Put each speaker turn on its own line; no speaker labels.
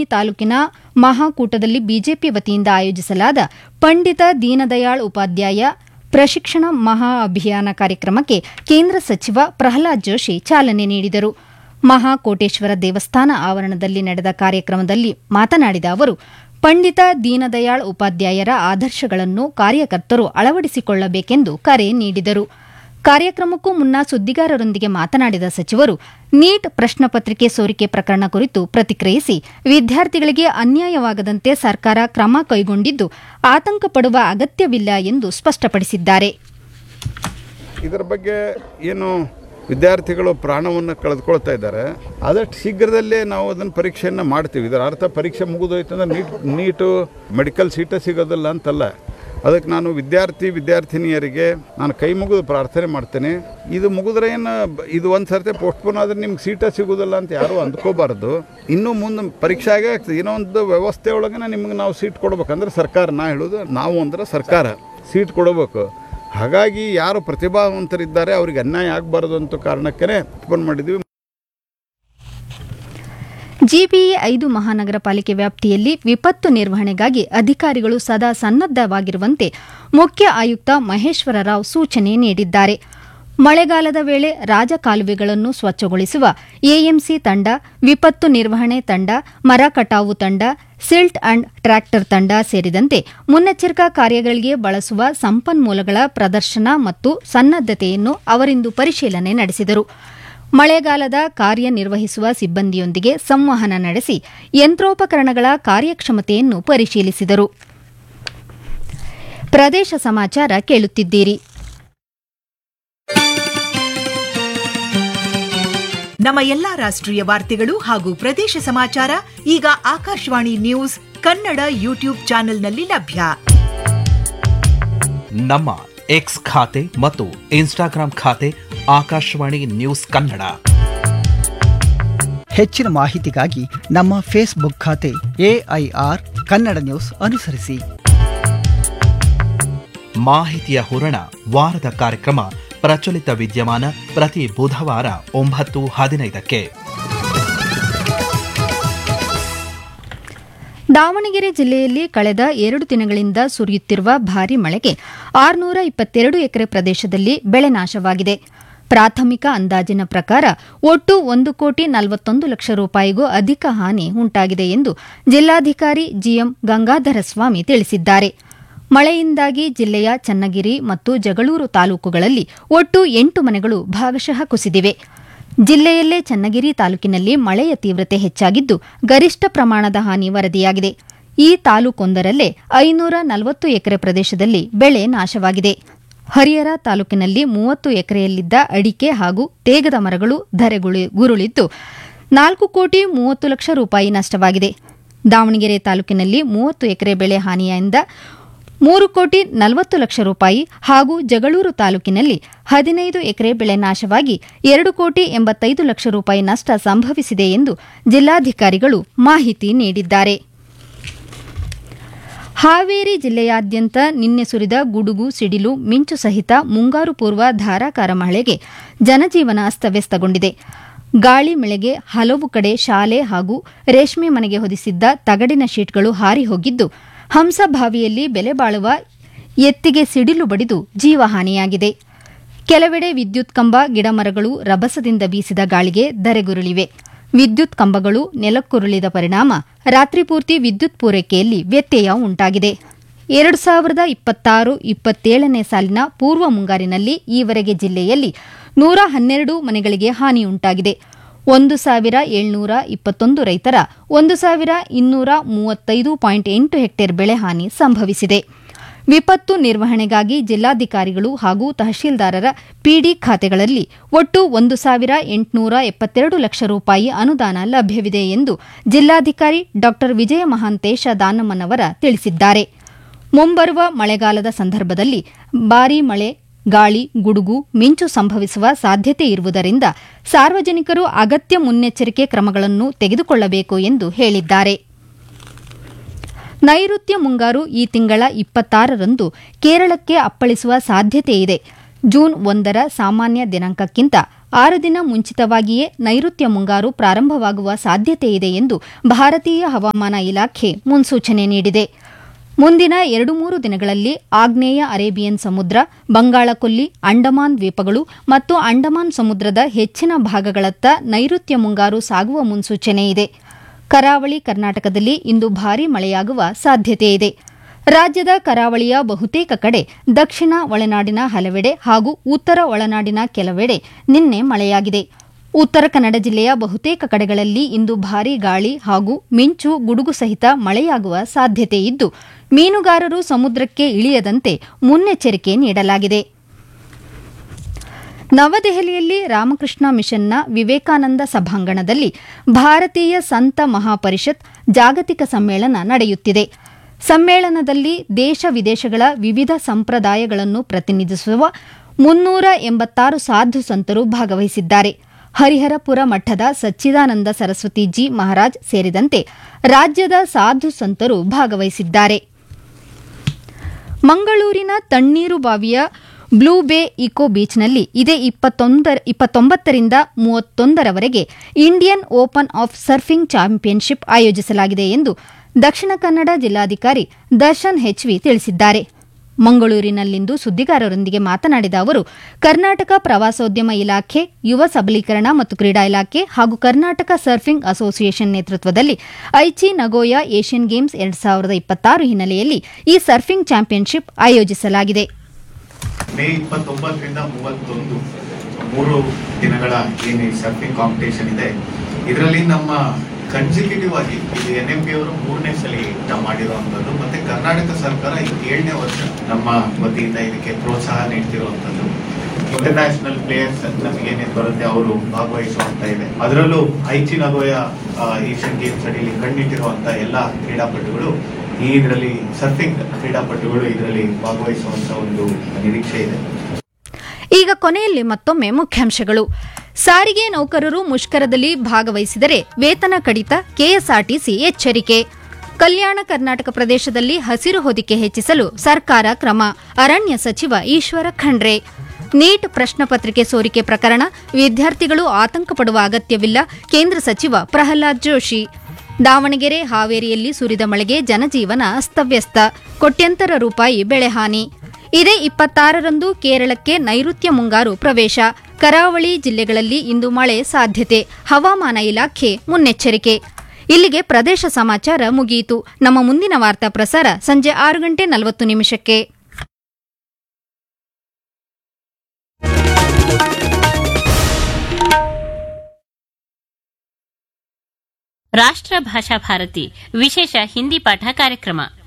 ಚಿಂತಾಮಣಿ ತಾಲೂಕಿನ ಮಹಾಕೂಟದಲ್ಲಿ ಬಿಜೆಪಿ ವತಿಯಿಂದ ಆಯೋಜಿಸಲಾದ ಪಂಡಿತ ದೀನದಯಾಳ್ ಉಪಾಧ್ಯಾಯ ಪ್ರಶಿಕ್ಷಣ ಮಹಾ ಅಭಿಯಾನ ಕಾರ್ಯಕ್ರಮಕ್ಕೆ ಕೇಂದ್ರ ಸಚಿವ ಪ್ರಹ್ಲಾದ್ ಜೋಶಿ ಚಾಲನೆ ನೀಡಿದರು ಮಹಾಕೋಟೇಶ್ವರ ದೇವಸ್ಥಾನ ಆವರಣದಲ್ಲಿ ನಡೆದ ಕಾರ್ಯಕ್ರಮದಲ್ಲಿ ಮಾತನಾಡಿದ ಅವರು ಪಂಡಿತ ದೀನದಯಾಳ್ ಉಪಾಧ್ಯಾಯರ ಆದರ್ಶಗಳನ್ನು ಕಾರ್ಯಕರ್ತರು ಅಳವಡಿಸಿಕೊಳ್ಳಬೇಕೆಂದು ಕರೆ ನೀಡಿದರು ಕಾರ್ಯಕ್ರಮಕ್ಕೂ ಮುನ್ನ ಸುದ್ದಿಗಾರರೊಂದಿಗೆ ಮಾತನಾಡಿದ ಸಚಿವರು ನೀಟ್ ಪ್ರಶ್ನಪತ್ರಿಕೆ ಸೋರಿಕೆ ಪ್ರಕರಣ ಕುರಿತು ಪ್ರತಿಕ್ರಿಯಿಸಿ ವಿದ್ಯಾರ್ಥಿಗಳಿಗೆ ಅನ್ಯಾಯವಾಗದಂತೆ ಸರ್ಕಾರ ಕ್ರಮ ಕೈಗೊಂಡಿದ್ದು ಆತಂಕ ಪಡುವ ಅಗತ್ಯವಿಲ್ಲ ಎಂದು ಸ್ಪಷ್ಟಪಡಿಸಿದ್ದಾರೆ
ಇದರ ಬಗ್ಗೆ ಏನು ವಿದ್ಯಾರ್ಥಿಗಳು ಪ್ರಾಣವನ್ನು ಕಳೆದುಕೊಳ್ತಾ ಇದ್ದಾರೆ ಆದಷ್ಟು ಶೀಘ್ರದಲ್ಲೇ ನಾವು ಅದನ್ನು ಪರೀಕ್ಷೆಯನ್ನು ಮಾಡ್ತೀವಿ ಇದರ ಅರ್ಥ ಪರೀಕ್ಷೆ ಮುಗಿದೋಯ್ತು ಅಂದ್ರೆ ನೀಟ್ ನೀಟು ಮೆಡಿಕಲ್ ಸೀಟೇ ಸಿಗೋದಿಲ್ಲ ಅಂತಲ್ಲ ಅದಕ್ಕೆ ನಾನು ವಿದ್ಯಾರ್ಥಿ ವಿದ್ಯಾರ್ಥಿನಿಯರಿಗೆ ನಾನು ಕೈ ಮುಗಿದು ಪ್ರಾರ್ಥನೆ ಮಾಡ್ತೇನೆ ಇದು ಮುಗಿದ್ರೆ ಏನು ಬ- ಇದು ಒಂದು ಸರ್ತಿ ಪೋಸ್ಟ್ಪೋನ್ ಆದರೆ ನಿಮ್ಗೆ ಸೀಟೇ ಸಿಗೋದಿಲ್ಲ ಅಂತ ಯಾರೂ ಅಂದ್ಕೋಬಾರ್ದು ಇನ್ನೂ ಮುಂದೆ ಪರೀಕ್ಷೆ ಆಗೇ ಆಗ್ತದೆ ಏನೋ ಒಂದು ವ್ಯವಸ್ಥೆ ಒಳಗೆ ನಿಮ್ಗೆ ನಾವು ಸೀಟ್ ಕೊಡ್ಬೇಕಂದ್ರೆ ಸರ್ಕಾರ ನಾ ಹೇಳೋದು ನಾವು ಅಂದ್ರೆ ಸರ್ಕಾರ ಸೀಟ್ ಕೊಡಬೇಕು ಹಾಗಾಗಿ ಯಾರು ಪ್ರತಿಭಾವಂತರಿದ್ದಾರೆ ಅವ್ರಿಗೆ ಅನ್ಯಾಯ ಆಗಬಾರ್ದು ಅಂತ ಕಾರಣಕ್ಕೇ ಓಪನ್ ಮಾಡಿದ್ವಿ
ಜಿಬಿಇ ಐದು ಮಹಾನಗರ ಪಾಲಿಕೆ ವ್ಯಾಪ್ತಿಯಲ್ಲಿ ವಿಪತ್ತು ನಿರ್ವಹಣೆಗಾಗಿ ಅಧಿಕಾರಿಗಳು ಸದಾ ಸನ್ನದ್ದವಾಗಿರುವಂತೆ ಮುಖ್ಯ ಆಯುಕ್ತ ಮಹೇಶ್ವರ ರಾವ್ ಸೂಚನೆ ನೀಡಿದ್ದಾರೆ ಮಳೆಗಾಲದ ವೇಳೆ ರಾಜಕಾಲುವೆಗಳನ್ನು ಸ್ವಚ್ಛಗೊಳಿಸುವ ಎಎಂಸಿ ತಂಡ ವಿಪತ್ತು ನಿರ್ವಹಣೆ ತಂಡ ಮರ ಕಟಾವು ತಂಡ ಸಿಲ್ಟ್ ಅಂಡ್ ಟ್ರ್ಯಾಕ್ಟರ್ ತಂಡ ಸೇರಿದಂತೆ ಮುನ್ನೆಚ್ಚರಿಕಾ ಕಾರ್ಯಗಳಿಗೆ ಬಳಸುವ ಸಂಪನ್ಮೂಲಗಳ ಪ್ರದರ್ಶನ ಮತ್ತು ಸನ್ನದ್ದತೆಯನ್ನು ಅವರಿಂದು ಪರಿಶೀಲನೆ ನಡೆಸಿದರು ಮಳೆಗಾಲದ ಕಾರ್ಯನಿರ್ವಹಿಸುವ ಸಿಬ್ಬಂದಿಯೊಂದಿಗೆ ಸಂವಹನ ನಡೆಸಿ ಯಂತ್ರೋಪಕರಣಗಳ ಕಾರ್ಯಕ್ಷಮತೆಯನ್ನು ಪರಿಶೀಲಿಸಿದರು ಪ್ರದೇಶ ಸಮಾಚಾರ ಕೇಳುತ್ತಿದ್ದೀರಿ
ನಮ್ಮ ಎಲ್ಲಾ ರಾಷ್ಟ್ರೀಯ ವಾರ್ತೆಗಳು ಹಾಗೂ ಪ್ರದೇಶ ಸಮಾಚಾರ ಈಗ ಆಕಾಶವಾಣಿ ನ್ಯೂಸ್ ಕನ್ನಡ ಯೂಟ್ಯೂಬ್ ಚಾನೆಲ್ನಲ್ಲಿ ಲಭ್ಯ
ನಮ್ಮ ಎಕ್ಸ್ ಖಾತೆ ಮತ್ತು ಇನ್ಸ್ಟಾಗ್ರಾಂ ಖಾತೆ ಆಕಾಶವಾಣಿ ನ್ಯೂಸ್ ಕನ್ನಡ
ಹೆಚ್ಚಿನ ಮಾಹಿತಿಗಾಗಿ ನಮ್ಮ ಫೇಸ್ಬುಕ್ ಖಾತೆ ಎಐಆರ್ ಕನ್ನಡ ನ್ಯೂಸ್ ಅನುಸರಿಸಿ
ಮಾಹಿತಿಯ ಹೂರಣ ವಾರದ ಕಾರ್ಯಕ್ರಮ ಪ್ರಚಲಿತ ವಿದ್ಯಮಾನ ಪ್ರತಿ ಬುಧವಾರ ಒಂಬತ್ತು ಹದಿನೈದಕ್ಕೆ
ದಾವಣಗೆರೆ ಜಿಲ್ಲೆಯಲ್ಲಿ ಕಳೆದ ಎರಡು ದಿನಗಳಿಂದ ಸುರಿಯುತ್ತಿರುವ ಭಾರೀ ಮಳೆಗೆ ಆರುನೂರ ಇಪ್ಪತ್ತೆರಡು ಎಕರೆ ಪ್ರದೇಶದಲ್ಲಿ ಬೆಳೆ ನಾಶವಾಗಿದೆ ಪ್ರಾಥಮಿಕ ಅಂದಾಜಿನ ಪ್ರಕಾರ ಒಟ್ಟು ಒಂದು ಕೋಟಿ ನಲವತ್ತೊಂದು ಲಕ್ಷ ರೂಪಾಯಿಗೂ ಅಧಿಕ ಹಾನಿ ಉಂಟಾಗಿದೆ ಎಂದು ಜಿಲ್ಲಾಧಿಕಾರಿ ಜಿಎಂ ಗಂಗಾಧರ ಸ್ವಾಮಿ ತಿಳಿಸಿದ್ದಾರೆ ಮಳೆಯಿಂದಾಗಿ ಜಿಲ್ಲೆಯ ಚನ್ನಗಿರಿ ಮತ್ತು ಜಗಳೂರು ತಾಲೂಕುಗಳಲ್ಲಿ ಒಟ್ಟು ಎಂಟು ಮನೆಗಳು ಭಾಗಶಃ ಕುಸಿದಿವೆ ಜಿಲ್ಲೆಯಲ್ಲೇ ಚನ್ನಗಿರಿ ತಾಲೂಕಿನಲ್ಲಿ ಮಳೆಯ ತೀವ್ರತೆ ಹೆಚ್ಚಾಗಿದ್ದು ಗರಿಷ್ಠ ಪ್ರಮಾಣದ ಹಾನಿ ವರದಿಯಾಗಿದೆ ಈ ತಾಲೂಕೊಂದರಲ್ಲೇ ಐನೂರ ನಲವತ್ತು ಎಕರೆ ಪ್ರದೇಶದಲ್ಲಿ ಬೆಳೆ ನಾಶವಾಗಿದೆ ಹರಿಹರ ತಾಲೂಕಿನಲ್ಲಿ ಮೂವತ್ತು ಎಕರೆಯಲ್ಲಿದ್ದ ಅಡಿಕೆ ಹಾಗೂ ತೇಗದ ಮರಗಳು ಧರೆಗುಳಿ ಗುರುಳಿದ್ದು ನಾಲ್ಕು ಕೋಟಿ ಮೂವತ್ತು ಲಕ್ಷ ರೂಪಾಯಿ ನಷ್ಟವಾಗಿದೆ ದಾವಣಗೆರೆ ತಾಲೂಕಿನಲ್ಲಿ ಮೂವತ್ತು ಎಕರೆ ಬೆಳೆ ಹಾನಿಯಿಂದ ಮೂರು ಕೋಟಿ ನಲವತ್ತು ಲಕ್ಷ ರೂಪಾಯಿ ಹಾಗೂ ಜಗಳೂರು ತಾಲೂಕಿನಲ್ಲಿ ಹದಿನೈದು ಎಕರೆ ಬೆಳೆ ನಾಶವಾಗಿ ಎರಡು ಕೋಟಿ ಎಂಬತ್ತೈದು ಲಕ್ಷ ರೂಪಾಯಿ ನಷ್ಟ ಸಂಭವಿಸಿದೆ ಎಂದು ಜಿಲ್ಲಾಧಿಕಾರಿಗಳು ಮಾಹಿತಿ ನೀಡಿದ್ದಾರೆ ಹಾವೇರಿ ಜಿಲ್ಲೆಯಾದ್ಯಂತ ನಿನ್ನೆ ಸುರಿದ ಗುಡುಗು ಸಿಡಿಲು ಮಿಂಚು ಸಹಿತ ಮುಂಗಾರು ಪೂರ್ವ ಧಾರಾಕಾರ ಮಳೆಗೆ ಜನಜೀವನ ಅಸ್ತವ್ಯಸ್ತಗೊಂಡಿದೆ ಗಾಳಿ ಮಳೆಗೆ ಹಲವು ಕಡೆ ಶಾಲೆ ಹಾಗೂ ರೇಷ್ಮೆ ಮನೆಗೆ ಹೊದಿಸಿದ್ದ ತಗಡಿನ ಶೀಟ್ಗಳು ಹಾರಿ ಹೋಗಿದ್ದು ಹಂಸಭಾವಿಯಲ್ಲಿ ಬೆಲೆ ಬಾಳುವ ಎತ್ತಿಗೆ ಸಿಡಿಲು ಬಡಿದು ಜೀವಹಾನಿಯಾಗಿದೆ ಕೆಲವೆಡೆ ವಿದ್ಯುತ್ ಕಂಬ ಗಿಡಮರಗಳು ರಭಸದಿಂದ ಬೀಸಿದ ಗಾಳಿಗೆ ಧರೆಗುರುಳಿವೆ ವಿದ್ಯುತ್ ಕಂಬಗಳು ನೆಲಕ್ಕುರುಳಿದ ಪರಿಣಾಮ ರಾತ್ರಿ ಪೂರ್ತಿ ವಿದ್ಯುತ್ ಪೂರೈಕೆಯಲ್ಲಿ ವ್ಯತ್ಯಯ ಉಂಟಾಗಿದೆ ಎರಡು ಸಾವಿರದ ಇಪ್ಪತ್ತಾರು ಇಪ್ಪತ್ತೇಳನೇ ಸಾಲಿನ ಪೂರ್ವ ಮುಂಗಾರಿನಲ್ಲಿ ಈವರೆಗೆ ಜಿಲ್ಲೆಯಲ್ಲಿ ನೂರ ಹನ್ನೆರಡು ಮನೆಗಳಿಗೆ ಹಾನಿಯುಂಟಾಗಿದೆ ಒಂದು ಸಾವಿರ ಏಳ್ನೂರ ಇಪ್ಪತ್ತೊಂದು ರೈತರ ಒಂದು ಸಾವಿರ ಇನ್ನೂರ ಮೂವತ್ತೈದು ಪಾಯಿಂಟ್ ಎಂಟು ಹೆಕ್ಟೇರ್ ಬೆಳೆ ಹಾನಿ ಸಂಭವಿಸಿದೆ ವಿಪತ್ತು ನಿರ್ವಹಣೆಗಾಗಿ ಜಿಲ್ಲಾಧಿಕಾರಿಗಳು ಹಾಗೂ ತಹಶೀಲ್ದಾರರ ಪಿಡಿ ಖಾತೆಗಳಲ್ಲಿ ಒಟ್ಟು ಒಂದು ಸಾವಿರ ಎಂಟುನೂರ ಎಪ್ಪತ್ತೆರಡು ಲಕ್ಷ ರೂಪಾಯಿ ಅನುದಾನ ಲಭ್ಯವಿದೆ ಎಂದು ಜಿಲ್ಲಾಧಿಕಾರಿ ಡಾ ವಿಜಯ ಮಹಾಂತೇಶ ದಾನಮ್ಮನವರ ತಿಳಿಸಿದ್ದಾರೆ ಮುಂಬರುವ ಮಳೆಗಾಲದ ಸಂದರ್ಭದಲ್ಲಿ ಭಾರೀ ಮಳೆ ಗಾಳಿ ಗುಡುಗು ಮಿಂಚು ಸಂಭವಿಸುವ ಸಾಧ್ಯತೆ ಇರುವುದರಿಂದ ಸಾರ್ವಜನಿಕರು ಅಗತ್ಯ ಮುನ್ನೆಚ್ಚರಿಕೆ ಕ್ರಮಗಳನ್ನು ತೆಗೆದುಕೊಳ್ಳಬೇಕು ಎಂದು ಹೇಳಿದ್ದಾರೆ ನೈಋತ್ಯ ಮುಂಗಾರು ಈ ತಿಂಗಳ ಇಪ್ಪತ್ತಾರರಂದು ಕೇರಳಕ್ಕೆ ಅಪ್ಪಳಿಸುವ ಸಾಧ್ಯತೆ ಇದೆ ಜೂನ್ ಒಂದರ ಸಾಮಾನ್ಯ ದಿನಾಂಕಕ್ಕಿಂತ ಆರು ದಿನ ಮುಂಚಿತವಾಗಿಯೇ ನೈಋತ್ಯ ಮುಂಗಾರು ಪ್ರಾರಂಭವಾಗುವ ಸಾಧ್ಯತೆ ಇದೆ ಎಂದು ಭಾರತೀಯ ಹವಾಮಾನ ಇಲಾಖೆ ಮುನ್ಸೂಚನೆ ನೀಡಿದೆ ಮುಂದಿನ ಎರಡು ಮೂರು ದಿನಗಳಲ್ಲಿ ಆಗ್ನೇಯ ಅರೇಬಿಯನ್ ಸಮುದ್ರ ಬಂಗಾಳಕೊಲ್ಲಿ ಅಂಡಮಾನ್ ದ್ವೀಪಗಳು ಮತ್ತು ಅಂಡಮಾನ್ ಸಮುದ್ರದ ಹೆಚ್ಚಿನ ಭಾಗಗಳತ್ತ ನೈಋತ್ಯ ಮುಂಗಾರು ಸಾಗುವ ಮುನ್ಸೂಚನೆ ಇದೆ ಕರಾವಳಿ ಕರ್ನಾಟಕದಲ್ಲಿ ಇಂದು ಭಾರೀ ಮಳೆಯಾಗುವ ಸಾಧ್ಯತೆ ಇದೆ ರಾಜ್ಯದ ಕರಾವಳಿಯ ಬಹುತೇಕ ಕಡೆ ದಕ್ಷಿಣ ಒಳನಾಡಿನ ಹಲವೆಡೆ ಹಾಗೂ ಉತ್ತರ ಒಳನಾಡಿನ ಕೆಲವೆಡೆ ನಿನ್ನೆ ಮಳೆಯಾಗಿದೆ ಉತ್ತರ ಕನ್ನಡ ಜಿಲ್ಲೆಯ ಬಹುತೇಕ ಕಡೆಗಳಲ್ಲಿ ಇಂದು ಭಾರೀ ಗಾಳಿ ಹಾಗೂ ಮಿಂಚು ಗುಡುಗು ಸಹಿತ ಮಳೆಯಾಗುವ ಸಾಧ್ಯತೆ ಇದ್ದು ಮೀನುಗಾರರು ಸಮುದ್ರಕ್ಕೆ ಇಳಿಯದಂತೆ ಮುನ್ನೆಚ್ಚರಿಕೆ ನೀಡಲಾಗಿದೆ ನವದೆಹಲಿಯಲ್ಲಿ ರಾಮಕೃಷ್ಣ ಮಿಷನ್ನ ವಿವೇಕಾನಂದ ಸಭಾಂಗಣದಲ್ಲಿ ಭಾರತೀಯ ಸಂತ ಮಹಾಪರಿಷತ್ ಜಾಗತಿಕ ಸಮ್ಮೇಳನ ನಡೆಯುತ್ತಿದೆ ಸಮ್ಮೇಳನದಲ್ಲಿ ದೇಶ ವಿದೇಶಗಳ ವಿವಿಧ ಸಂಪ್ರದಾಯಗಳನ್ನು ಪ್ರತಿನಿಧಿಸುವ ಮುನ್ನೂರ ಎಂಬತ್ತಾರು ಸಾಧು ಸಂತರು ಭಾಗವಹಿಸಿದ್ದಾರೆ ಹರಿಹರಪುರ ಮಠದ ಸಚ್ಚಿದಾನಂದ ಸರಸ್ವತಿ ಜಿ ಮಹಾರಾಜ್ ಸೇರಿದಂತೆ ರಾಜ್ಯದ ಸಾಧು ಸಂತರು ಭಾಗವಹಿಸಿದ್ದಾರೆ ಮಂಗಳೂರಿನ ತಣ್ಣೀರು ಬಾವಿಯ ಬ್ಲೂ ಬೇ ಇಕೋ ಬೀಚ್ನಲ್ಲಿ ಇದೇ ಇಪ್ಪತ್ತೊಂಬತ್ತರಿಂದ ಮೂವತ್ತೊಂದರವರೆಗೆ Indian Open of Surfing championship ಆಯೋಜಿಸಲಾಗಿದೆ ಎಂದು ದಕ್ಷಿಣ ಕನ್ನಡ ಜಿಲ್ಲಾಧಿಕಾರಿ ದರ್ಶನ್ ಹೆಚ್ವಿ ತಿಳಿಸಿದ್ದಾರೆ ಮಂಗಳೂರಿನಲ್ಲಿಂದು ಸುದ್ದಿಗಾರರೊಂದಿಗೆ ಮಾತನಾಡಿದ ಅವರು ಕರ್ನಾಟಕ ಪ್ರವಾಸೋದ್ಯಮ ಇಲಾಖೆ ಯುವ ಸಬಲೀಕರಣ ಮತ್ತು ಕ್ರೀಡಾ ಇಲಾಖೆ ಹಾಗೂ ಕರ್ನಾಟಕ ಸರ್ಫಿಂಗ್ ಅಸೋಸಿಯೇಷನ್ ನೇತೃತ್ವದಲ್ಲಿ ಐಚಿ ನಗೋಯಾ ಏಷ್ಯನ್ ಗೇಮ್ಸ್ ಎರಡ್ ಸಾವಿರದ ಇಪ್ಪತ್ತಾರು ಹಿನ್ನೆಲೆಯಲ್ಲಿ ಈ ಸರ್ಫಿಂಗ್ ಚಾಂಪಿಯನ್ಶಿಪ್ ಆಯೋಜಿಸಲಾಗಿದೆ
ಮೇ ಇಪ್ಪತ್ತೊಂಬತ್ತರಿಂದ ಮೂವತ್ತೊಂದು ಮೂರು ದಿನಗಳ ಏನು ಸರ್ಫಿಂಗ್ ಕಾಂಪಿಟೇಷನ್ ಇದೆ ಇದರಲ್ಲಿ ನಮ್ಮ ಕನ್ಸಿಕ್ಯೂಟಿವ್ ಆಗಿ ಇದು ಎನ್ ಎಂ ಪಿ ಅವರು ಮೂರನೇ ಸಲ ನಾವು ಮಾಡಿರುವಂಥದ್ದು ಮತ್ತೆ ಕರ್ನಾಟಕ ಸರ್ಕಾರ ಇದು ಏಳನೇ ವರ್ಷ ನಮ್ಮ ವತಿಯಿಂದ ಇದಕ್ಕೆ ಪ್ರೋತ್ಸಾಹ ನೀಡ್ತಿರುವಂಥದ್ದು ಇಂಟರ್ನ್ಯಾಷನಲ್ ಪ್ಲೇಯರ್ಸ್ ನಮಗೆ ಏನೇನು ಬರುತ್ತೆ ಅವರು ಭಾಗವಹಿಸುವಂತ ಇದೆ ಅದರಲ್ಲೂ ಐಚಿ ನಗೋಯ ಏಷ್ಯನ್ ಗೇಮ್ಸ್ ಅಡಿಯಲ್ಲಿ ಕಣ್ಣಿಟ್ಟಿರುವಂತ ಎಲ್ಲ ಕ್ರೀಡಾಪಟುಗಳು ಈ ಇದರಲ್ಲಿ ಸರ್ಫಿಂಗ್ ಕ್ರೀಡಾಪಟುಗಳು ಇದರಲ್ಲಿ ಭಾಗವಹಿಸುವಂತ ಒಂದು ನಿರೀಕ್ಷೆ ಇದೆ
ಈಗ ಕೊನೆಯಲ್ಲಿ ಮತ್ತೊಮ್ಮೆ ಮುಖ್ಯಾಂಶಗಳು ಸಾರಿಗೆ ನೌಕರರು ಮುಷ್ಕರದಲ್ಲಿ ಭಾಗವಹಿಸಿದರೆ ವೇತನ ಕಡಿತ ಕೆಎಸ್ಆರ್ಟಿಸಿ ಎಚ್ಚರಿಕೆ ಕಲ್ಯಾಣ ಕರ್ನಾಟಕ ಪ್ರದೇಶದಲ್ಲಿ ಹಸಿರು ಹೊದಿಕೆ ಹೆಚ್ಚಿಸಲು ಸರ್ಕಾರ ಕ್ರಮ ಅರಣ್ಯ ಸಚಿವ ಈಶ್ವರ ಖಂಡ್ರೆ ನೀಟ್ ಪ್ರಶ್ನೆ ಪತ್ರಿಕೆ ಸೋರಿಕೆ ಪ್ರಕರಣ ವಿದ್ಯಾರ್ಥಿಗಳು ಆತಂಕ ಪಡುವ ಅಗತ್ಯವಿಲ್ಲ ಕೇಂದ್ರ ಸಚಿವ ಪ್ರಹ್ಲಾದ್ ಜೋಶಿ ದಾವಣಗೆರೆ ಹಾವೇರಿಯಲ್ಲಿ ಸುರಿದ ಮಳೆಗೆ ಜನಜೀವನ ಅಸ್ತವ್ಯಸ್ತ ಕೋಟ್ಯಂತರ ರೂಪಾಯಿ ಬೆಳೆಹಾನಿ ಇದೇ ಇಪ್ಪತ್ತಾರರಂದು ಕೇರಳಕ್ಕೆ ನೈಋತ್ಯ ಮುಂಗಾರು ಪ್ರವೇಶ ಕರಾವಳಿ ಜಿಲ್ಲೆಗಳಲ್ಲಿ ಇಂದು ಮಳೆ ಸಾಧ್ಯತೆ ಹವಾಮಾನ ಇಲಾಖೆ ಮುನ್ನೆಚ್ಚರಿಕೆ ಇಲ್ಲಿಗೆ ಪ್ರದೇಶ ಸಮಾಚಾರ ಮುಗಿಯಿತು ನಮ್ಮ ಮುಂದಿನ ವಾರ್ತಾ ಪ್ರಸಾರ ಸಂಜೆ ಆರು ಗಂಟೆ ನಲವತ್ತು ನಿಮಿಷಕ್ಕೆ
ರಾಷ್ಟ್ರ ಭಾಷಾ ಭಾರತಿ ವಿಶೇಷ ಹಿಂದಿ ಪಾಠ ಕಾರ್ಯಕ್ರಮ